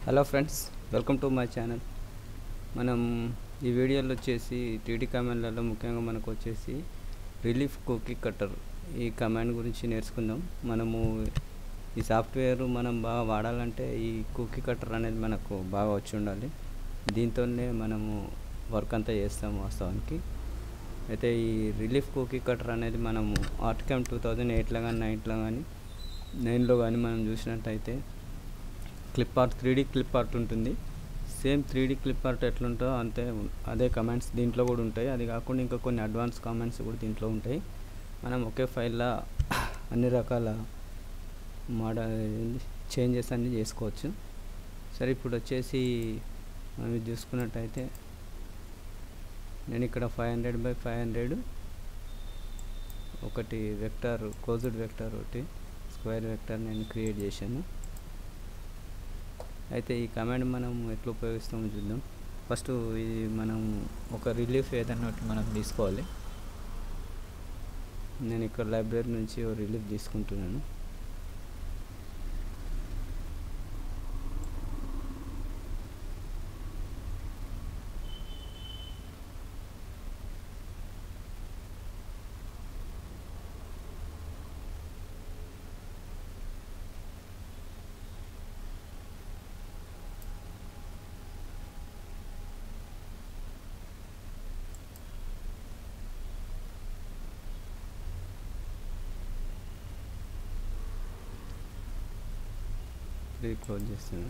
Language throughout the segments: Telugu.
hello friends welcome to my channel మనం ఈ వీడియోలో వచ్చేసి టీడీ కమాండ్లలో ముఖ్యంగా మనకు వచ్చేసి రిలీఫ్ కుకీ కట్టర్ ఈ కమాండ్ గురించి నేర్చుకుందాం మనము ఈ సాఫ్ట్వేర్ మనం బాగా వాడాలంటే ఈ కుకీ కట్టర్ అనేది మనకు బాగా వచ్చి ఉండాలి దీంతోనే మనము వర్క్ అంతా చేస్తాము వాస్తవానికి అయితే ఈ రిలీఫ్ కుకీ కట్టర్ అనేది మనము ఆర్ట్కామ్ టూ థౌజండ్ ఎయిట్లో కానీ నైన్లో కానీ నైన్లో కానీ మనం చూసినట్టయితే clip art three clip art ఉంటుంది సేమ్ త్రీ క్లిప్ ఆర్ట్ ఎట్లుంటుందో అంతే ఉం- అదే కమెంట్స్ దీంట్లో కూడా ఉంటాయి అది కాకుండా ఇంకా కొన్ని అడ్వాన్స్ కామెంట్స్ కూడా దీంట్లో ఉంటాయి మనం ఒకే ఫైల్లో అన్ని రకాల మోడల్ చేంజెస్ అన్నీ చేసుకోవచ్చు సరే ఇప్పుడు వచ్చేసి మనం ఇది చూసుకున్నట్టయితే నేను ఇక్కడ five hundred by five hundred ఒకటి వెక్టర్ క్లోజ్డ్ వెక్టర్ ఒకటి స్క్వేర్ వెక్టర్ నేను క్రియేట్ చేశాను అయితే ఈ కమాండ్ మనం ఎట్లా ఉపయోగిస్తామో చూద్దాం ఫస్ట్ ఇది మనం ఒక రిలీఫ్ ఏదైనా ఒకటి మనం తీసుకోవాలి నేను ఇక్కడ లైబ్రరీ నుంచి ఓ రిలీఫ్ తీసుకుంటున్నాను ఇది క్లోజ్ చేస్తాను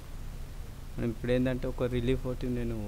మనం ఇప్పుడు ఏంటంటే ఒక రిలీఫ్ ఒకటి నేను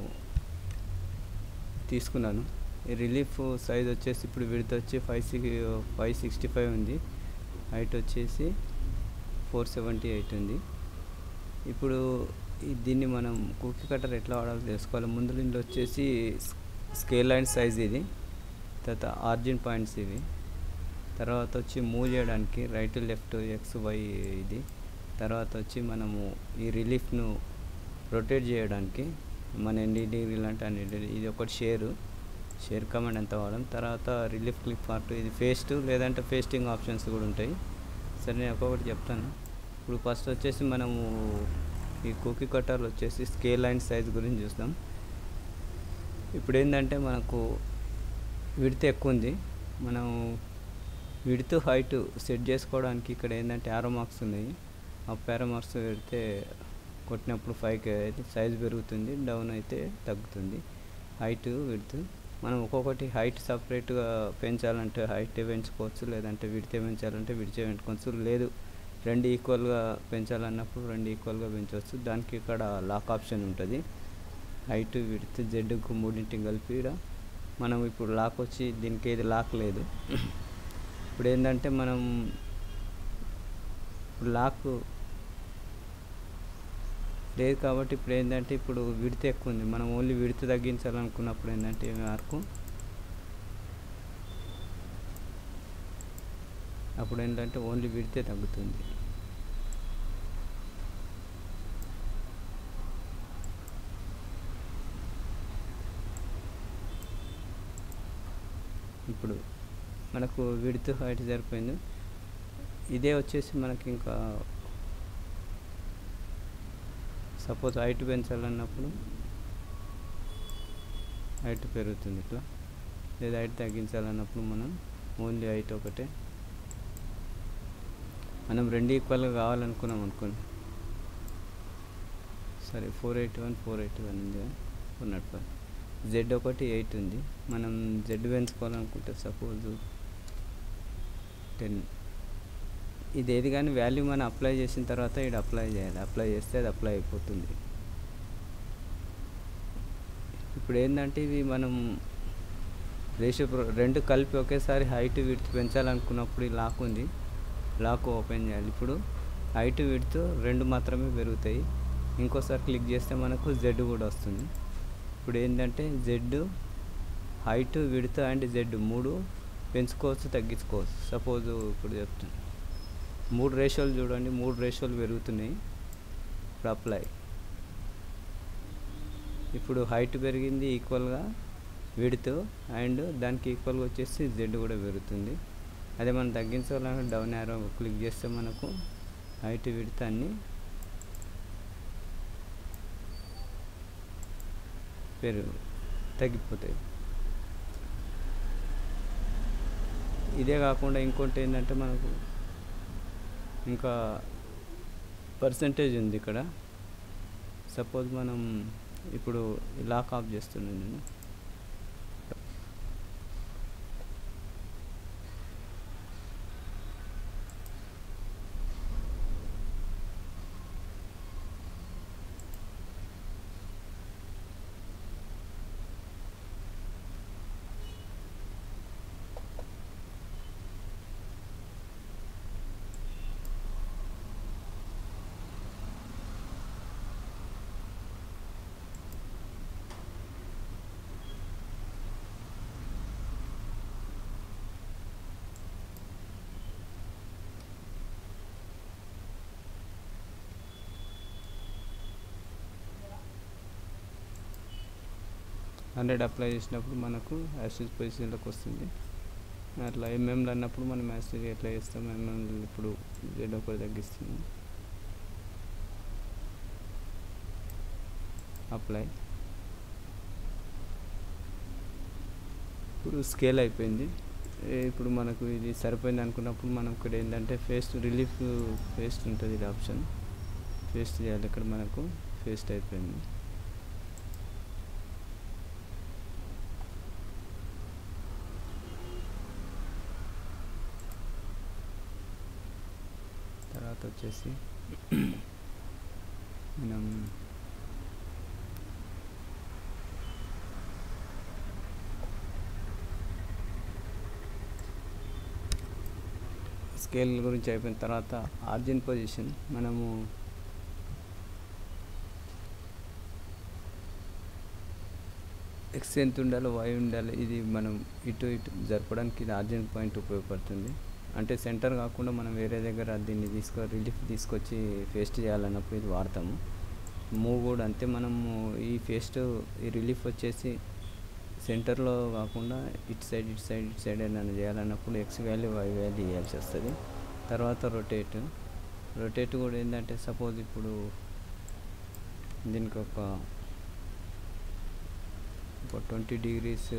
తీసుకున్నాను ఈ రిలీఫ్ సైజ్ వచ్చేసి ఇప్పుడు విడత వచ్చి five six five sixty five ఉంది హైట్ వచ్చేసి ఫోర్ సెవెంటీ ఎయిట్ ఉంది ఇప్పుడు ఈ దీన్ని మనం కుక్కీ కట్టర్ ఎట్లా వాడాలో తెలుసుకోవాలి ముందు దీంట్లో వచ్చేసి స్కేల్ లైన్ సైజ్ ఇది తర్వాత ఆర్జిన్ పాయింట్స్ ఇవి తర్వాత వచ్చి మూవ్ చేయడానికి రైట్ లెఫ్ట్ ఎక్స్ వై ఇది తర్వాత వచ్చి మనము ఈ రిలీఫ్ను రొటేట్ చేయడానికి మన ఎన్ని డిగ్రీ లాంటి అన్ని డిగ్రీ ఇది ఒకటి షేరు షేర్ కమాండ్ ఎంత వాడడం తర్వాత రిలీఫ్ క్లిక్ పార్ట్ ఇది ఫేస్ట్ లేదంటే ఫేస్టింగ్ ఆప్షన్స్ కూడా ఉంటాయి సరే నేను ఒక్కొక్కటి చెప్తాను ఇప్పుడు ఫస్ట్ వచ్చేసి మనము ఈ కుకీ కట్టర్లు వచ్చేసి స్కేల్ లైన్ సైజ్ గురించి చూస్తాం ఇప్పుడు ఏంటంటే మనకు విడత ఎక్కువ ఉంది మనం విడుతూ హైట్ సెట్ చేసుకోవడానికి ఇక్కడ ఏంటంటే ఆరో మార్క్స్ ఉన్నాయి ఆ పారో మార్క్స్ పెడితే కొట్టినప్పుడు ఫైవ్కి అయితే సైజ్ పెరుగుతుంది డౌన్ అయితే తగ్గుతుంది హైట్ విడుతు మనం ఒక్కొక్కటి హైట్ సపరేట్గా పెంచాలంటే హైట్ పెంచుకోవచ్చు లేదంటే విడితే పెంచాలంటే విడిచే పెంచుకోవచ్చు లేదు రెండు ఈక్వల్గా పెంచాలన్నప్పుడు రెండు ఈక్వల్గా పెంచవచ్చు దానికి ఇక్కడ లాక్ ఆప్షన్ ఉంటుంది హైట్ విడితే జెడ్కు మూడింటికి కలిపి ఈడ మనం ఇప్పుడు లాక్ వచ్చి దీనికి ఏది లాక్ లేదు ఇప్పుడు ఏంటంటే మనం ఇప్పుడు లాక్ లేదు కాబట్టి ఇప్పుడు ఏంటంటే ఇప్పుడు విడత ఎక్కువ ఉంది మనం ఓన్లీ విడత తగ్గించాలనుకున్నప్పుడు ఏంటంటే ఈ మార్కు అప్పుడు ఏంటంటే ఓన్లీ విడితే తగ్గుతుంది ఇప్పుడు మనకు విడుతు హైట్ సరిపోయింది ఇదే వచ్చేసి మనకి ఇంకా సపోజ్ హైట్ పెంచాలన్నప్పుడు హైట్ పెరుగుతుంది ఇట్లా లేదా హైట్ తగ్గించాలన్నప్పుడు మనం ఓన్లీ హైట్ ఒకటే మనం రెండు ఈక్వల్గా కావాలనుకున్నాం అనుకోండి సరే four eighty one four eighty one ఉంది ఉన్నట్టు జెడ్ ఒకటి ఎయిట్ ఉంది మనం జెడ్ పెంచుకోవాలనుకుంటే సపోజ్ టెన్ ఇది ఏది కానీ వాల్యూ మనం అప్లై చేసిన తర్వాత ఇది అప్లై చేయాలి అప్లై చేస్తే అది అప్లై అయిపోతుంది ఇప్పుడు ఏంటంటే ఇవి మనం రేషియో ప్రో- రెండు కలిపి ఒకేసారి హైట్ విడ్త్ పెంచాలనుకున్నప్పుడు ఈ లాక్ ఉంది లాక్ ఓపెన్ చేయాలి ఇప్పుడు హైట్ విడ్త్ రెండు మాత్రమే పెరుగుతాయి ఇంకోసారి క్లిక్ చేస్తే మనకు జెడ్ కూడా వస్తుంది ఇప్పుడు ఏంటంటే Z height width and Z మూడు పెంచుకోవచ్చు తగ్గించుకోవచ్చు సపోజ్ ఇప్పుడు చెప్తాను మూడు రేషియోలు చూడండి మూడు రేషియోలు పెరుగుతున్నాయి ఇప్పుడు అప్లై ఇప్పుడు హైట్ పెరిగింది ఈక్వల్గా విడుతూ అండ్ దానికి ఈక్వల్గా వచ్చేసి జెడ్ కూడా పెరుగుతుంది అదే మనం తగ్గించాలంటే డౌన్ యారో క్లిక్ చేస్తే మనకు హైట్ విడత అన్నీ పెరుగు తగ్గిపోతాయి ఇదే కాకుండా ఇంకోటి ఏంటంటే మనకు ఇంకా పర్సంటేజ్ ఉంది ఇక్కడ సపోజ్ మనం ఇప్పుడు లాక్ ఆఫ్ చేస్తున్నాను నేను హండ్రెడ్ అప్లై చేసినప్పుడు మనకు యాసిడ్ పొజిషన్లోకి వస్తుంది అట్లా ఎంఎంలు అన్నప్పుడు మనం యాసిడ్ ఎట్లా చేస్తాం ఎంఎంలు ఇప్పుడు జెడ్ ఒకటి తగ్గిస్తున్నాం అప్లై ఇప్పుడు స్కేల్ అయిపోయింది ఏ ఇప్పుడు మనకు ఇది సరిపోయింది అనుకున్నప్పుడు మనం ఇక్కడ ఏంటంటే ఫేస్ట్ రిలీఫ్ ఫేస్ట్ ఉంటుంది ఇది ఆప్షన్ ఫేస్ట్ చేయాలి ఇక్కడ మనకు ఫేస్ట్ అయిపోయింది తర్వాత వచ్చేసి మనం స్కేల్ గురించి అయిపోయిన తర్వాత ఆర్జిన్ పొజిషన్ మనము ఎక్స్ ఎంత ఉండాలో వై ఉండాలి ఇది మనం ఇటు ఇటు జరపడానికి ఇది ఆర్జిన్ పాయింట్ ఉపయోగపడుతుంది అంటే సెంటర్ కాకుండా మనం వేరే దగ్గర దీన్ని తీసుకో రిలీఫ్ తీసుకొచ్చి ఫేస్ట్ చేయాలన్నప్పుడు ఇది వాడతాము మూవ్ కూడా అంతే మనము ఈ ఫేస్ట్ ఈ రిలీఫ్ వచ్చేసి సెంటర్లో కాకుండా ఇటు సైడ్ ఇటు సైడ్ ఇటు సైడ్ ఏదైనా చేయాలన్నప్పుడు ఎక్స్ వాల్యూ వై వాల్యూ ఇవ్వాల్సి వస్తుంది తర్వాత రొటేట్ రొటేట్ కూడా ఏంటంటే సపోజ్ ఇప్పుడు దీనికి ఒక ఒక ట్వంటీ డిగ్రీస్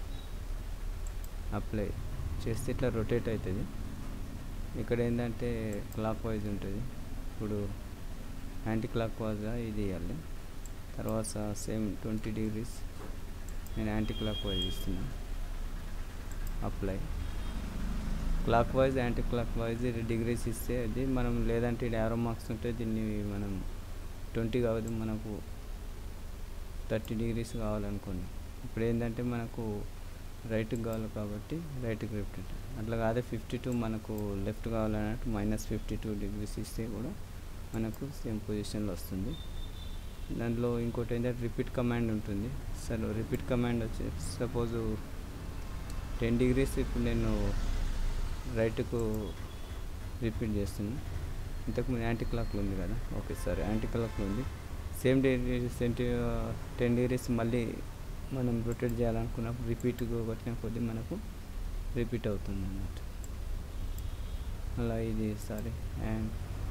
అప్లై చేస్తే ఇట్లా రొటేట్ అవుతుంది ఇక్కడ ఏంటంటే క్లాక్ వైజ్ ఉంటుంది ఇప్పుడు యాంటీ క్లాక్ వైజ్గా ఇది ఇవ్వాలి తర్వాత సేమ్ ట్వంటీ డిగ్రీస్ నేను యాంటీ క్లాక్ వైజ్ ఇస్తున్నాను apply clockwise anticlockwise degrees ఇస్తే అది మనం లేదంటే ఇది యారో మార్క్స్ ఉంటే దీన్ని మనం ట్వంటీ కావద్దు మనకు థర్టీ డిగ్రీస్ కావాలనుకోండి ఇప్పుడు ఏంటంటే మనకు రైట్కి కావాలి కాబట్టి రైట్కి రిపీట్ అట్లా కాదే ఫిఫ్టీ టూ మనకు లెఫ్ట్ కావాలన్నట్టు మైనస్ ఫిఫ్టీ టూ డిగ్రీస్ ఇస్తే కూడా మనకు సేమ్ పొజిషన్లో వస్తుంది దాంట్లో ఇంకోటి ఏంటంటే రిపీట్ కమాండ్ ఉంటుంది సరే రిపీట్ కమాండ్ వచ్చి సపోజ్ టెన్ డిగ్రీస్ ఇప్పుడు నేను రైట్కు రిపీట్ చేస్తున్నాను ఇంతకుముందు యాంటీ క్లాక్లో ఉంది కదా ఓకే సరే యాంటీ క్లాక్లో ఉంది సేమ్ డిగ్రీస్ టెన్ డిగ్రీస్ మళ్ళీ మనం రొటేట్ చేయాలనుకున్నప్పుడు రిపీట్ కొట్టిన కొద్దీ మనకు రిపీట్ అవుతుంది అన్నట్టు అలా ఇది sorry and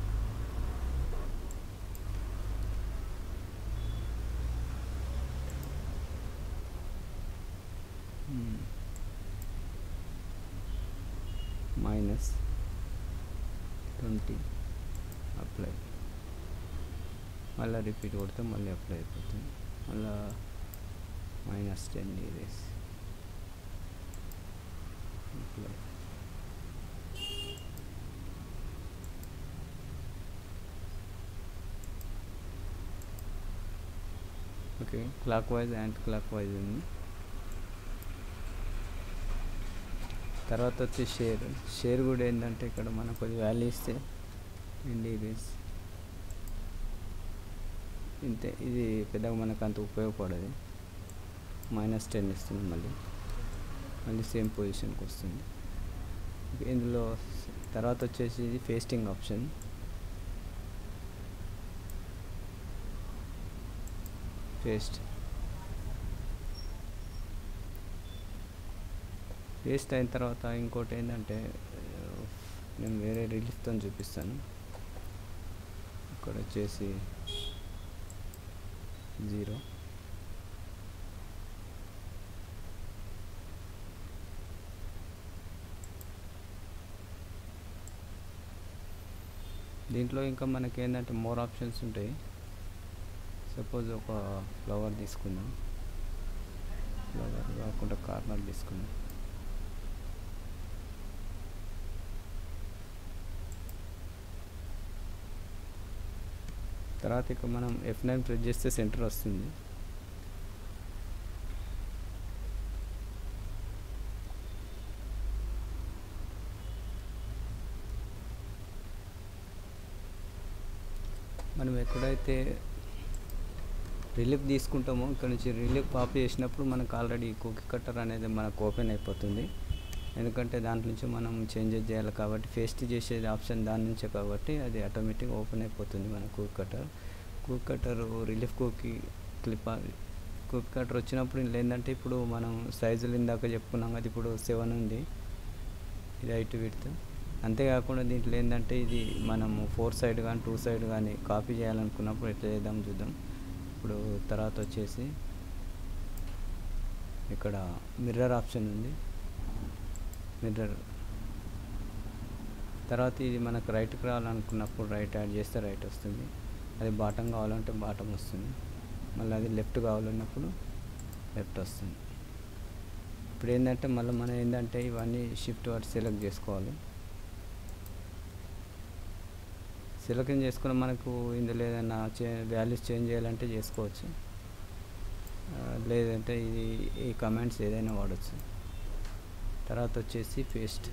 minus twenty apply మళ్ళీ రిపీట్ కొడితే మళ్ళీ అప్లై అయిపోతుంది మళ్ళీ minus ten degrees apply okay clockwise anticlockwise ఉంది తర్వాత వచ్చి షేర్ షేర్ కూడా ఏంటంటే ఇక్కడ మనకు కొద్ది వాల్యూ ఇస్తే డిగ్రీస్ ఇంతే ఇది పెద్దగా మనకు అంత ఉపయోగపడదు మైనస్ టెన్ ఇస్తుంది మళ్ళీ మళ్ళీ సేమ్ పొజిషన్కి వస్తుంది ఇందులో తర్వాత వచ్చేసి ఇది ఫేస్టింగ్ ఆప్షన్ పేస్ట్ పేస్ట్ అయిన తర్వాత ఇంకోటి ఏంటంటే నేను వేరే రిలీఫ్తో చూపిస్తాను ఇక్కడ వచ్చేసి జీరో దీంట్లో ఇంకా మనకి ఏంటంటే మోర్ ఆప్షన్స్ ఉంటాయి సపోజ్ ఒక ఫ్లవర్ తీసుకుందాం ఫ్లవర్ కాకుండా కార్నర్ తీసుకుందాం తర్వాత ఇక మనం ఎఫ్ నైన్ ప్రెస్ చేస్తే సెంటర్ వస్తుంది మనం ఎక్కడైతే రిలీఫ్ తీసుకుంటామో ఇక్కడ నుంచి రిలీఫ్ కాపీ చేసినప్పుడు మనకు ఆల్రెడీ కుకీ కట్టర్ అనేది మనకు ఓపెన్ అయిపోతుంది ఎందుకంటే దాంట్లో నుంచి మనం చేంజెస్ చేయాలి కాబట్టి పేస్ట్ చేసేది ఆప్షన్ దాని నుంచే కాబట్టి అది ఆటోమేటిక్గా ఓపెన్ అయిపోతుంది మన cook cutter cook cutter relief cookie clip cook cutter వచ్చినప్పుడు ఇందులో ఏంటంటే ఇప్పుడు మనం సైజులు ఇందాక చెప్పుకున్నాం కదా ఇప్పుడు సెవెన్ ఉంది ఇది హైట్ విడ్త్ అంతేకాకుండా దీంట్లో ఏంటంటే ఇది మనము ఫోర్ సైడ్ కానీ టూ సైడ్ కానీ కాపీ చేయాలనుకున్నప్పుడు ఎట్లా చేద్దాం చూద్దాం ఇప్పుడు తర్వాత వచ్చేసి ఇక్కడ మిర్రర్ ఆప్షన్ ఉంది మిర్రర్ తర్వాత ఇది మనకు రైట్కి రావాలనుకున్నప్పుడు రైట్ యాడ్ చేస్తే రైట్ వస్తుంది అది బాటం కావాలంటే బాటం వస్తుంది మళ్ళీ అది లెఫ్ట్ కావాలన్నప్పుడు లెఫ్ట్ వస్తుంది ఇప్పుడు ఏంటంటే మళ్ళీ మనం ఏంటంటే ఇవన్నీ షిఫ్ట్ వాటి సెలెక్ట్ చేసుకోవాలి సెలెక్ట్ చేసుకుని మనకు ఇందులో ఏదైనా చే వాల్యూస్ చేంజ్ చేయాలంటే చేసుకోవచ్చు లేదంటే ఇది ఈ కమెంట్స్ ఏదైనా వాడచ్చు తర్వాత వచ్చేసి పేస్ట్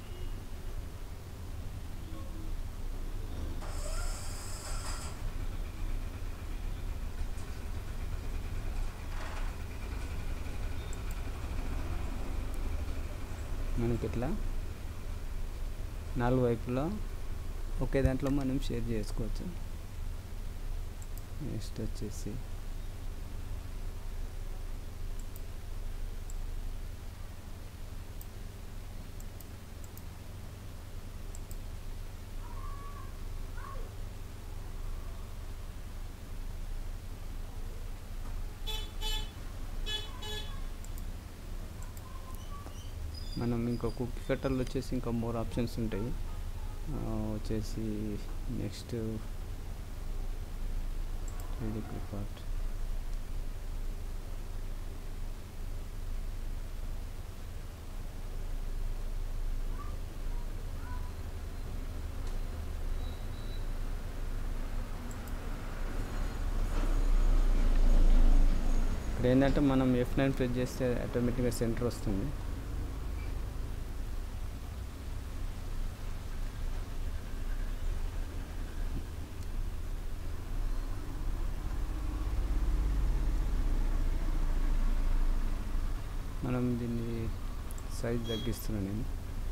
మనకి ఇట్లా నాలుగు వైపులా ఒకే దాంట్లో మనం షేర్ చేసుకోవచ్చు నెక్స్ట్ వచ్చేసి మనం ఇంకా కుక్కీ కట్టర్లు వచ్చేసి ఇంకా మోర్ ఆప్షన్స్ ఉంటాయి వచ్చేసి నెక్స్ట్ పార్ట్ ఇక్కడ ఏంటంటే మనం ఎఫ్ నైన్ ప్రెస్ చేస్తే ఆటోమేటిక్గా సెంటర్ వస్తుంది మనం దీన్ని సైజ్ తగ్గిస్తున్నాను నేను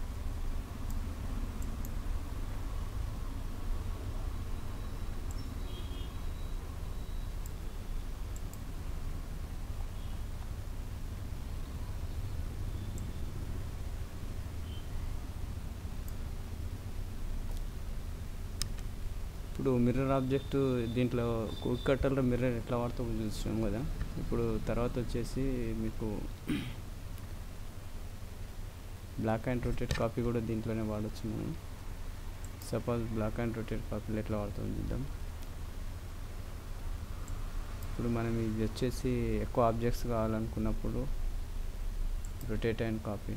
ఇప్పుడు మిర్రర్ ఆబ్జెక్ట్ దీంట్లో కుక్ కట్టర్లో మిర్రర్ ఎట్లా వాడుతూ చూసాం కదా ఇప్పుడు తర్వాత వచ్చేసి మీకు బ్లాక్ అండ్ రొటేట్ కాపీ కూడా దీంట్లోనే వాడచ్చు మనం సపోజ్ బ్లాక్ అండ్ రొటేట్ కాపీలు ఎట్లా వాడుతాం చూద్దాం ఇప్పుడు మనం ఇది వచ్చేసి ఎక్కువ ఆబ్జెక్ట్స్ కావాలనుకున్నప్పుడు రొటేట్ అండ్ కాపీ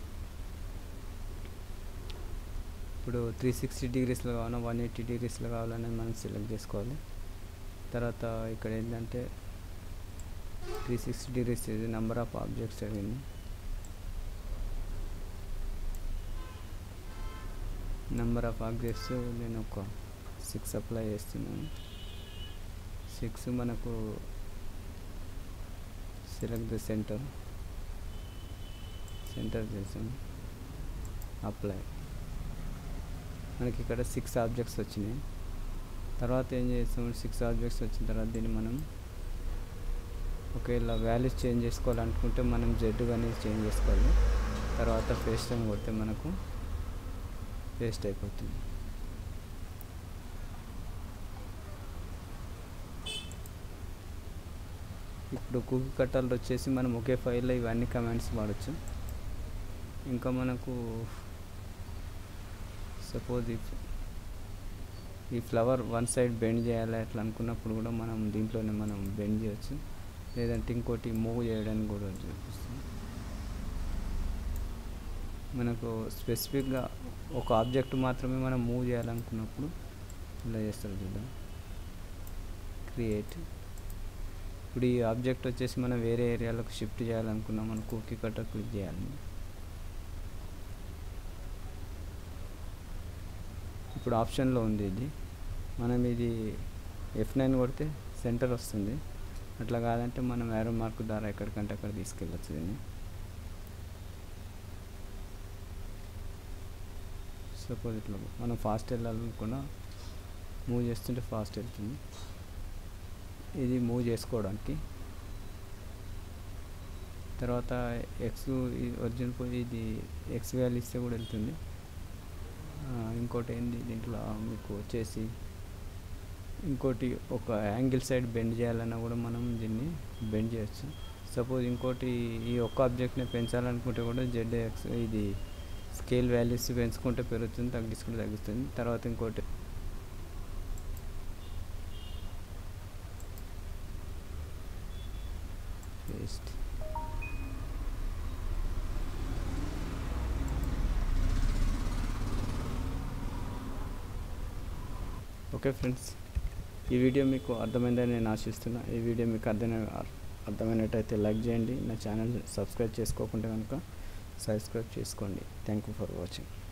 ఇప్పుడు త్రీ సిక్స్టీ డిగ్రీస్లో కావాలన్నా వన్ ఎయిటీ డిగ్రీస్లో కావాలనేది మనం సెలెక్ట్ చేసుకోవాలి తర్వాత ఇక్కడ ఏంటంటే త్రీ సిక్స్టీ డిగ్రీస్ ఇది నెంబర్ ఆఫ్ ఆబ్జెక్ట్స్ అడిగింది నెంబర్ ఆఫ్ ఆబ్జెక్ట్స్ నేను ఒక సిక్స్ అప్లై చేస్తున్నాను సిక్స్ మనకు సెలెక్ట్ ద సెంటర్ సెంటర్ చేసాం అప్లై మనకి ఇక్కడ సిక్స్ ఆబ్జెక్ట్స్ వచ్చినాయి తర్వాత ఏం చేస్తాం సిక్స్ ఆబ్జెక్ట్స్ వచ్చిన తర్వాత దీన్ని మనం ఒకవేళ వాల్యూస్ చేంజ్ చేసుకోవాలనుకుంటే మనం జెడ్ అనేది చేంజ్ చేసుకోవాలి తర్వాత పేస్ట్ అని కొడితే మనకు పేస్ట్ అయిపోతుంది ఇప్పుడు కుక్ కట్టాలు వచ్చేసి మనం ఒకే ఫైల్లో ఇవన్నీ కమాండ్స్ వాడచ్చు ఇంకా మనకు సపోజ్ ఇఫ్ ఈ ఫ్లవర్ వన్ సైడ్ బెండ్ చేయాలి అట్లా అనుకున్నప్పుడు కూడా మనం దీంట్లోనే మనం బెండ్ చేయొచ్చు లేదంటే ఇంకోటి మూవ్ చేయడానికి కూడా చూపిస్తుంది మనకు స్పెసిఫిక్గా ఒక ఆబ్జెక్ట్ మాత్రమే మనం మూవ్ చేయాలనుకున్నప్పుడు ఇలా చేస్తారు చూద్దాం క్రియేట్ ఇప్పుడు ఈ ఆబ్జెక్ట్ వచ్చేసి మనం వేరే ఏరియాలకు షిఫ్ట్ చేయాలనుకున్నాం మనం కుకీ కట్టర్ క్లిక్ చేయాలి ఇప్పుడు ఆప్షన్లో ఉంది ఇది మనం ఇది ఎఫ్ నైన్ కొడితే సెంటర్ వస్తుంది అట్లా కాదంటే మనం యారో మార్క్ ద్వారా ఎక్కడికంటే అక్కడ తీసుకెళ్ళచ్చు దీన్ని సపోజ్ ఇట్లా మనం ఫాస్ట్ వెళ్ళాలనుకున్నా మూవ్ చేస్తుంటే ఫాస్ట్ వెళ్తుంది ఇది మూవ్ చేసుకోవడానికి తర్వాత ఎక్స్ ఒరిజినల్ పోయి ఇది ఎక్స్ వాల్యూ ఇస్తే కూడా వెళ్తుంది ఇంకోటి ఏంది దీంట్లో మీకు వచ్చేసి ఇంకోటి ఒక యాంగిల్ సైడ్ బెండ్ చేయాలన్నా కూడా మనం దీన్ని బెండ్ చేయొచ్చు సపోజ్ ఇంకోటి ఈ ఒక్క ఆబ్జెక్ట్ని పెంచాలనుకుంటే కూడా జెడ్ ఎక్స్ ఇది స్కేల్ వాల్యూస్ పెంచుకుంటే పెరుగుతుంది తగ్గించుకుంటే తగ్గిస్తుంది తర్వాత ఇంకోటి పేస్ట్ ఓకే ఫ్రెండ్స్ ఈ వీడియో మీకు అర్థమైందని నేను ఆశిస్తున్నా ఈ వీడియో మీకు అర్థమైన అర్థమైనట్టయితే లైక్ చేయండి నా ఛానల్ సబ్స్క్రైబ్ చేసుకోకుండా కనుక సబ్స్క్రైబ్ చేసుకోండి థ్యాంక్ యూ ఫర్ వాచింగ్